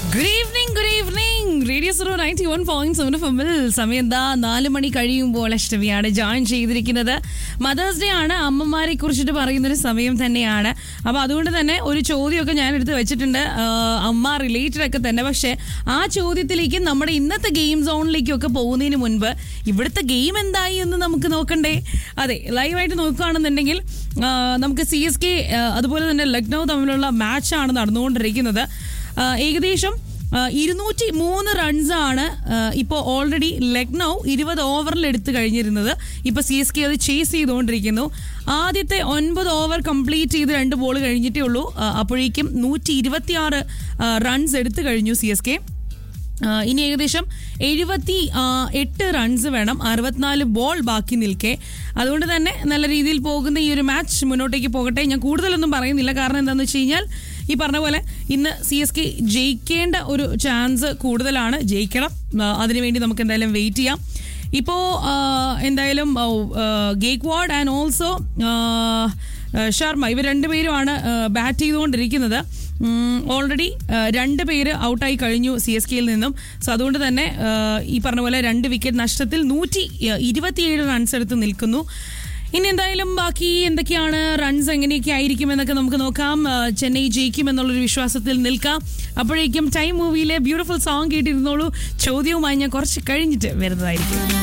good evening good evening radio zero ninety one point seven എഫിൽ സമയം എന്താ നാല് മണി കഴിയുമ്പോൾ അഷ്ടമിയാണ് ജോയിൻ ചെയ്തിരിക്കുന്നത് മദേഴ്സ് ഡേ ആണ് അമ്മമാരെ കുറിച്ചിട്ട് പറയുന്നൊരു സമയം തന്നെയാണ് അപ്പോൾ അതുകൊണ്ട് തന്നെ ഒരു ചോദ്യമൊക്കെ ഞാൻ എടുത്ത് വെച്ചിട്ടുണ്ട് ആ, അമ്മ റിലേറ്റഡ് ഒക്കെ തന്നെ പക്ഷേ ആ ചോദ്യത്തിലേക്ക് നമ്മുടെ ഇന്നത്തെ ഗെയിം സോണിലേക്കൊക്കെ പോകുന്നതിന് മുൻപ് ഇവിടുത്തെ ഗെയിം എന്തായി എന്ന് നമുക്ക് നോക്കണ്ടേ അതെ ലൈവായിട്ട് നോക്കുകയാണെന്നുണ്ടെങ്കിൽ ആ, നമുക്ക് സി എസ് കെ അതുപോലെ തന്നെ ലക്നൗ തമ്മിലുള്ള മാച്ചാണ് നടന്നുകൊണ്ടിരിക്കുന്നത് ആ, ഏകദേശം ഇരുന്നൂറ്റി മൂന്ന് റൺസാണ് ഇപ്പോൾ ഓൾറെഡി ലക്നൗ ഇരുപത് ഓവറിൽ എടുത്തു കഴിഞ്ഞിരുന്നത് ഇപ്പോൾ സി എസ് കെ അത് ചേസ് ചെയ്തുകൊണ്ടിരിക്കുന്നു ആദ്യത്തെ ഒൻപത് ഓവർ കംപ്ലീറ്റ് ചെയ്ത് രണ്ട് ബോൾ കഴിഞ്ഞിട്ടേ ഉള്ളൂ ആ, അപ്പോഴേക്കും നൂറ്റി ഇരുപത്തി ആറ് റൺസ് എടുത്തു കഴിഞ്ഞു സി എസ് കെ ആ, ഇനി ഏകദേശം എഴുപത്തി ആ, എട്ട് റൺസ് വേണം അറുപത്തിനാല് ബോൾ ബാക്കി നിൽക്കെ അതുകൊണ്ട് തന്നെ നല്ല രീതിയിൽ പോകുന്ന ഈ ഒരു മാച്ച് മുന്നോട്ടേക്ക് പോകട്ടെ ഞാൻ കൂടുതലൊന്നും പറയുന്നില്ല കാരണം എന്താണെന്ന് വെച്ച് കഴിഞ്ഞാൽ ഈ പറഞ്ഞ പോലെ ഇന്ന് സി എസ് കെ ജയിക്കേണ്ട ഒരു ചാൻസ് കൂടുതലാണ് ജയിക്കണം ആ, അതിനുവേണ്ടി നമുക്ക് എന്തായാലും വെയിറ്റ് ചെയ്യാം ഇപ്പോൾ എന്തായാലും ഗേക്വാഡ് ആൻഡ് ഓൾസോ ശർമ്മ ഇവർ രണ്ടുപേരുമാണ് ബാറ്റ് ചെയ്തുകൊണ്ടിരിക്കുന്നത് ഓൾറെഡി രണ്ട് പേര് ഔട്ടായി കഴിഞ്ഞു സി എസ് കെയിൽ നിന്നും സോ അതുകൊണ്ട് തന്നെ ആ, ഈ പറഞ്ഞ പോലെ രണ്ട് വിക്കറ്റ് നഷ്ടത്തിൽ നൂറ്റി ഇരുപത്തിയേഴ് റൺസ് എടുത്ത് നിൽക്കുന്നു ഇനി എന്തായാലും ബാക്കി എന്തൊക്കെയാണ് റൺസ് എങ്ങനെയൊക്കെ ആയിരിക്കും എന്നൊക്കെ നമുക്ക് നോക്കാം ആ, ചെന്നൈ ജയിക്കും എന്നുള്ളൊരു വിശ്വാസത്തിൽ നിൽക്കാം അപ്പോഴേക്കും ടൈം മൂവിയിലെ ബ്യൂട്ടിഫുൾ സോങ് കേട്ടിരുന്നോളൂ ചോദ്യവുമായി ഞാൻ കുറച്ച് കഴിഞ്ഞിട്ട് വരുന്നതായിരിക്കും